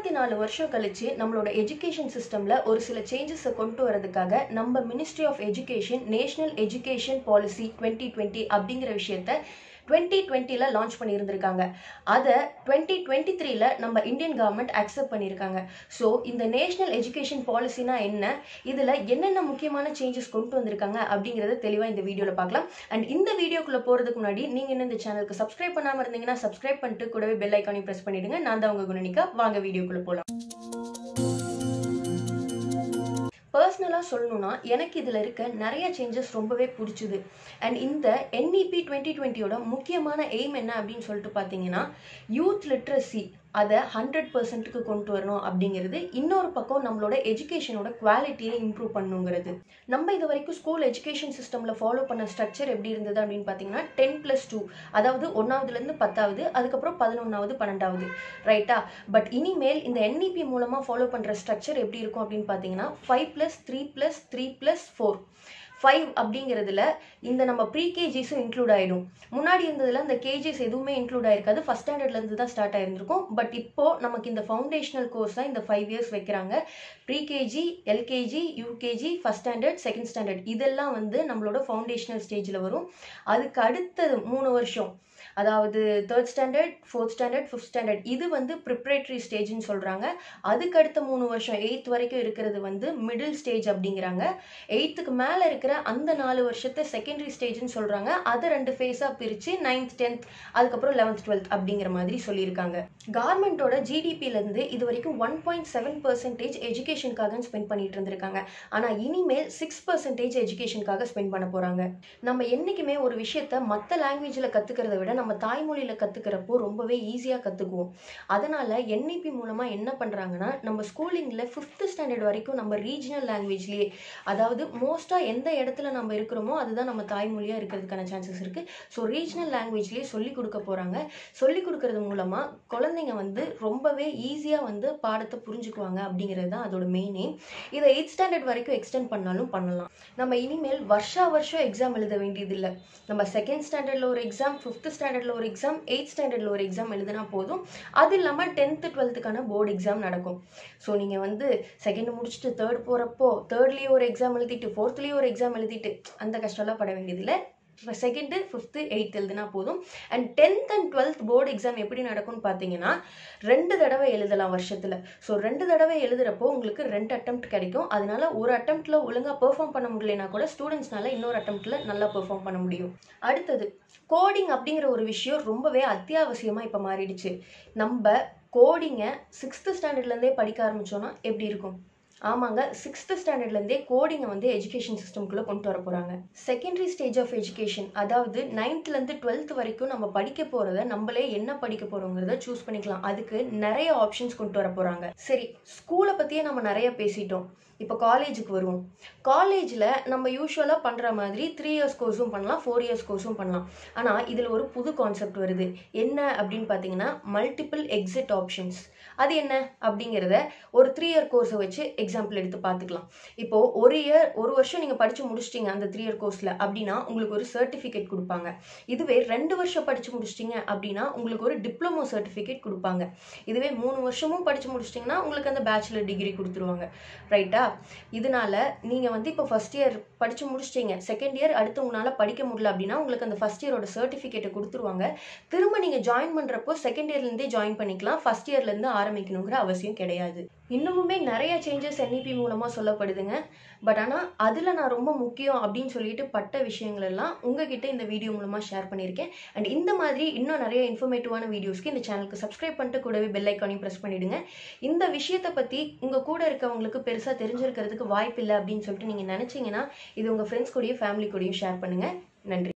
முப்பத்தி நாலு வருஷம் கழிச்சு நம்மளோட எஜுகேஷன் சிஸ்டம்ல ஒரு சில சேஞ்சஸை கொண்டு வரதுக்காக நம்ம ministry of education national education policy twenty twenty அப்படிங்கிற விஷயத்த டுவெண்ட்டி டுவெண்ட்டியில் லான்ச் பண்ணியிருந்திருக்காங்க அதை டுவெண்ட்டி டுவெண்ட்டி த்ரீல நம்ம இந்தியன் கவர்மெண்ட் அக்செப்ட் பண்ணியிருக்காங்க ஸோ இந்த நேஷனல் எஜுகேஷன் பாலிசினா என்ன இதில் என்னென்ன முக்கியமான சேஞ்சஸ் கொண்டு வந்திருக்காங்க அப்படிங்கிறத தெளிவாக இந்த வீடியோவில் பார்க்கலாம் அண்ட் இந்த வீடியோக்குள்ளே போகிறதுக்கு முன்னாடி நீங்கள் இன்னும் இந்த சேனலுக்கு சப்ஸ்கிரைப் பண்ணாமல் இருந்தீங்கன்னா சப்ஸ்கிரைப் பண்ணிட்டு கூடவே பெல் ஐக்கானையும் ப்ரெஸ் பண்ணிடுங்க நான் தான் உங்கள் குணனிக்கா வாங்க வீடியோக்குள்ளே போகலாம் பர்சனலாக சொல்லணும்னா எனக்கு இதில் இருக்க நிறைய சேஞ்சஸ் ரொம்பவே பிடிச்சிது அண்ட் இந்த என்இபி டுவெண்ட்டி டுவெண்ட்டியோட முக்கியமான எய்ம் என்ன அப்படின்னு சொல்லிட்டு பார்த்தீங்கன்னா யூத் லிட்ரஸி அதை ஹண்ட்ரட் பர்சன்ட்டுக்கு கொண்டு வரணும் அப்படிங்கிறது இன்னொரு பக்கம் நம்மளோட எஜுகேஷனோட குவாலிட்டியை இம்ப்ரூவ் பண்ணுங்கிறது நம்ம இது வரைக்கும் ஸ்கூல் எஜுகேஷன் சிஸ்டமில் ஃபாலோ பண்ண ஸ்ட்ரக்சர் எப்படி இருந்தது அப்படின்னு பார்த்தீங்கன்னா டென் ப்ளஸ் டூ அதாவது ஒன்றாவதுலேருந்து பத்தாவது அதுக்கப்புறம் பதினொன்றாவது பன்னெண்டாவது ரைட்டா பட் இனிமேல் இந்த என்இபி மூலமாக ஃபாலோ பண்ணுற ஸ்ட்ரக்சர் எப்படி இருக்கும் அப்படின்னு பார்த்தீங்கன்னா five plus three plus three plus four five அப்படிங்கிறதுல இந்த நம்ம ப்ரீ கேஜிஸும் இன்க்ளூட் ஆகிடும் முன்னாடி இருந்ததுல இந்த கேஜிஸ் எதுவுமே இன்க்ளூட் ஆயிருக்காது ஃபஸ்ட் ஸ்டாண்டர்ட்லேருந்து தான் ஸ்டார்ட் ஆயிருந்திருக்கும் பட் இப்போ நமக்கு இந்த ஃபவுண்டேஷனல் கோர்ஸ் தான் இந்த ஃபைவ் இயர்ஸ் வைக்கிறாங்க pre KG LKG UKG first standard second standard இதெல்லாம் வந்து நம்மளோட ஃபவுண்டேஷனல் ஸ்டேஜில் வரும் அதுக்கு அடுத்தது மூணு வருஷம் அதாவது third standard fourth standard fifth standard இது வந்து ப்ரிப்ரேட்டரி ஸ்டேஜ்னு சொல்கிறாங்க அதுக்கு அடுத்த மூணு வருஷம் எயித் வரைக்கும் இருக்கிறது வந்து மிடில் ஸ்டேஜ் அப்படிங்கிறாங்க எயித்துக்கு மேலே இருக்கிற அந்த நாலு வருஷத்தை செகண்டரி ஸ்டேஜ்னு சொல்கிறாங்க அதை ரெண்டு ஃபேஸாக பிரித்து நைன்த் டென்த் அதுக்கப்புறம் லெவன்த் டுவெல்த் அப்படிங்கிற மாதிரி சொல்லியிருக்காங்க கவர்மெண்ட்டோட ஜிடிபிலேருந்து இது வரைக்கும் ஒன் பாயிண்ட் செவன் பர்சன்டேஜ் எஜுகேஷனுக்காக ஸ்பெண்ட் பண்ணிட்டு இருந்திருக்காங்க ஆனால் இனிமேல் சிக்ஸ் பர்சன்டேஜ் எஜுகேஷனுக்காக ஸ்பெண்ட் பண்ண போகிறாங்க நம்ம என்றைக்குமே ஒரு விஷயத்த மற்ற லாங்குவேஜில் கற்றுக்கிறத விட நம்ம தாய்மொழியில் கற்றுக்கிறப்போ ரொம்பவே ஈஸியாக கற்றுக்குவோம் அதனால் என்இபி மூலமாக என்ன பண்ணுறாங்கன்னா நம்ம ஸ்கூலிங்கில் ஃபிஃப்த்து ஸ்டாண்டர்ட் வரைக்கும் நம்ம ரீஜனல் லாங்குவேஜ்லேயே அதாவது மோஸ்ட்டாக எந்த இடத்துல நம்ம இருக்கிறோமோ அதுதான் நம்ம தாய்மொழியாக இருக்கிறதுக்கான சான்சஸ் இருக்குது ஸோ ரீஜனல் லாங்குவேஜ்லேயே சொல்லி கொடுக்க போகிறாங்க சொல்லி கொடுக்கறது மூலமாக குழந்தைங்க வந்து ரொம்பவே ஈஸியாக வந்து பாடத்தை புரிஞ்சுக்குவாங்க அப்படிங்கிறது தான் அதோட மெயின் எய்ம் இதை எயிட் ஸ்டாண்டர்ட் வரைக்கும் எக்ஸ்டெண்ட் பண்ணாலும் பண்ணலாம் நம்ம இனிமேல் வருஷா வருஷம் எக்ஸாம் எழுத வேண்டியதில்லை நம்ம செகண்ட் ஸ்டாண்டர்டில் ஒரு எக்ஸாம் ஃபிஃப்த் ஸ்டாண்டர்டில் ஒரு எக்ஸாம் எயிட் ஸ்டாண்டர்டில் ஒரு எக்ஸாம் எழுதினா போதும் அது இல்லாமல் டென்த்து டுவெல்த்துக்கான போர்டு எக்ஸாம் நடக்கும் ஸோ நீங்கள் வந்து செகண்ட் முடிச்சுட்டு தேர்ட் போகிறப்போ தேர்ட்லேயே ஒரு எக்ஸாம் எழுதிட்டு ஃபோர்த்லேயே ஒரு எக்ஸாம் எழுதிட்டு அந்த கஷ்டம்லாம் பட வேண்டியதில்லை செகண்டு ஃபிஃப்த்து எயித் எழுதுனா போதும் and tenth and twelfth board exam எப்படி நடக்கும்னு பார்த்தீங்கன்னா ரெண்டு தடவை எழுதலாம் வருஷத்தில் ஸோ ரெண்டு தடவை எழுதுறப்போ உங்களுக்கு ரெண்டு அட்டம்ப்ட் கிடைக்கும் அதனால ஒரு அட்டம்ப்டில் ஒழுங்காக பெர்ஃபார்ம் பண்ண முடியலனா கூட ஸ்டூடெண்ட்ஸ்னால இன்னொரு அட்டம்ப்டில் நல்லா பெர்ஃபார்ம் பண்ண முடியும் அடுத்தது கோடிங் அப்படிங்கிற ஒரு விஷயம் ரொம்பவே அத்தியாவசியமாக இப்போ மாறிடுச்சு நம்ம கோடிங்கை சிக்ஸ்த்து ஸ்டாண்டர்ட்லேருந்தே படிக்க ஆரம்பித்தோன்னா எப்படி இருக்கும் ஆமாங்க சிக்ஸ்த்து ஸ்டாண்டர்ட்லேருந்தே கோடிங்கை வந்து எஜுகேஷன் சிஸ்டம்குள்ளே கொண்டு வர போகிறாங்க செகண்டரி ஸ்டேஜ் ஆஃப் எஜுகேஷன் அதாவது நைன்த்லேருந்து டுவெல்த் வரைக்கும் நம்ம படிக்க போகிறத நம்மளே என்ன படிக்க போகிறோங்கிறத சூஸ் பண்ணிக்கலாம் அதுக்கு நிறைய ஆப்ஷன்ஸ் கொண்டு வர போகிறாங்க சரி ஸ்கூலை பற்றியே நம்ம நிறைய பேசிட்டோம் இப்போ காலேஜுக்கு வருவோம் காலேஜில் நம்ம யூஸ்வலாக பண்ணுற மாதிரி த்ரீ இயர்ஸ் கோர்ஸும் பண்ணலாம் ஃபோர் இயர்ஸ் கோர்ஸும் பண்ணலாம் ஆனால் இதில் ஒரு புது கான்செப்ட் வருது என்ன அப்படின்னு பார்த்தீங்கன்னா மல்டிபிள் எக்ஸிட் ஆப்ஷன்ஸ் அது என்ன அப்படிங்கிறத ஒரு த்ரீ இயர் கோர்ஸை வச்சு எக்ஸாம்பிள் எடுத்து பார்த்துக்கலாம் இப்போது ஒரு இயர் ஒரு வருஷம் நீங்கள் படித்து முடிச்சிட்டிங்க அந்த த்ரீ இயர் கோர்ஸில் அப்படின்னா உங்களுக்கு ஒரு சர்டிஃபிகேட் கொடுப்பாங்க இதுவே ரெண்டு வருஷம் படித்து முடிச்சிட்டிங்க அப்படின்னா உங்களுக்கு ஒரு டிப்ளமோ சர்டிஃபிகேட் கொடுப்பாங்க இதுவே மூணு வருஷமும் படித்து முடிச்சிட்டிங்கன்னா உங்களுக்கு அந்த பேச்சுலர் டிகிரி கொடுத்துருவாங்க ரைட்டா இதனால நீங்கள் வந்து இப்போ ஃபஸ்ட் இயர் படித்து முடிச்சிட்டிங்க செகண்ட் இயர் அடுத்து உங்களால் படிக்க முடியல அப்படின்னா உங்களுக்கு அந்த ஃபஸ்ட் இயரோட சர்டிஃபிகேட்டை கொடுத்துருவாங்க திரும்ப நீங்கள் ஜாயின் பண்ணுறப்போ செகண்ட் இயர்லேருந்தே ஜாயின் பண்ணிக்கலாம் ஃபஸ்ட் இயர்லேருந்து ஆரம்பிக்கணுங்கிற அவசியம் கிடையாது இன்னமுமே நிறைய சேஞ்சஸ் என்இபி மூலமாக சொல்லப்படுதுங்க பட் ஆனால் அதில் நான் ரொம்ப முக்கியம் அப்படின்னு சொல்லிட்டு பட்ட விஷயங்கள் எல்லாம் உங்ககிட்ட இந்த வீடியோ மூலமாக ஷேர் பண்ணியிருக்கேன் அண்ட் இந்த மாதிரி இன்னும் நிறைய இன்ஃபர்மேட்டிவான வீடியோஸ்க்கு இந்த சேனலுக்கு சப்ஸ்கிரைப் பண்ணிட்டு கூடவே பெல் ஐக்கானையும் ப்ரெஸ் பண்ணிவிடுங்க இந்த விஷயத்தை பற்றி உங்கள் கூட இருக்கவங்களுக்கு பெருசாக தெரிஞ்சிருக்கிறதுக்கு வாய்ப்பு இல்லை அப்படின்னு சொல்லிட்டு நீங்கள் நினச்சிங்கன்னா இது உங்கள் ஃப்ரெண்ட்ஸ் கூடயும் ஃபேமிலி கூடயும் ஷேர் பண்ணுங்கள் நன்றி